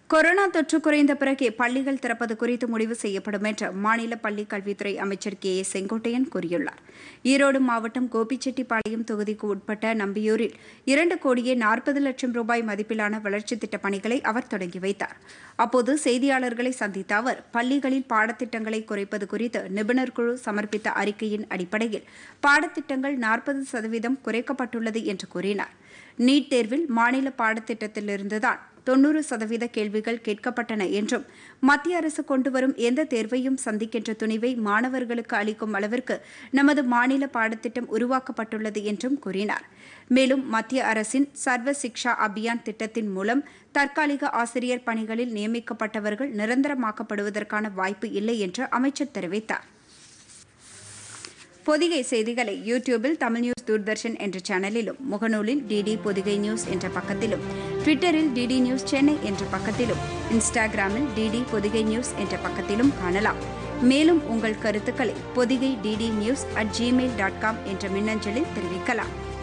corona தொற்று குறைந்த பிறகே பள்ளிகள் திறப்பது குறித்து முடிவு செய்யப்படும் என்று மாநில பள்ளிக் கல்வித்துறை அமைச்சர் கே ஏ செங்கோட்டையன் கூறியுள்ளார் ஈரோடு மாவட்டம் கோபிச்செட்டிப்பாளையம் தொகுதிக்கு உட்பட்ட நம்பியூரில் இரண்டு கோடியே நாற்பது லட்சம் ரூபாய் மதிப்பிலான வளர்ச்சித் திட்டப் பணிகளை அவர் தொடங்கி வைத்தார் அப்போது செய்தியாளர்களை சந்தித்த அவர் பள்ளிகளில் பாடத்திட்டங்களை குறைப்பது குறித்து நிபுணர் குழு சமர்ப்பித்த அறிக்கையின் அடிப்படையில் பாடத்திட்டங்கள் நாற்பது சதவீதம் குறைக்கப்பட்டுள்ளது என்று கூறினார் நீட் தேர்வில் மாநில பாடத்திட்டத்திலிருந்துதான் தொன்னூறு சதவீத கேள்விகள் கேட்கப்பட்டன என்றும் மத்திய அரசு கொண்டுவரும் எந்த தேர்வையும் சந்திக்கின்ற துணிவை மாணவர்களுக்கு அளிக்கும் அளவிற்கு நமது மாநில பாடத்திட்டம் உருவாக்கப்பட்டுள்ளது என்றும் கூறினார் மேலும் மத்திய அரசின் சர்வ சிக்ஷா அபியான் திட்டத்தின் மூலம் தற்காலிக ஆசிரியர் பணிகளில் நியமிக்கப்பட்டவர்கள் நிரந்தரமாக்கப்படுவதற்கான வாய்ப்பு இல்லை என்று அமைச்சர் தெரிவித்தார் பொதிகை செய்திகளை யூடியூபில் தமிழ் நியூஸ் தூர்தர்ஷன் என்ற சேனலிலும் முகநூலில் டிடி பொதிகை நியூஸ் என்ற பக்கத்திலும் ட்விட்டரில் டிடி நியூஸ் சென்னை என்ற பக்கத்திலும் இன்ஸ்டாகிராமில் டிடி பொதிகை நியூஸ் என்ற பக்கத்திலும் காணலாம் மேலும் உங்கள் கருத்துக்களை Podhigai DD news at Gmail dot com என்ற மின்னஞ்சலில் தெரிவிக்கலாம்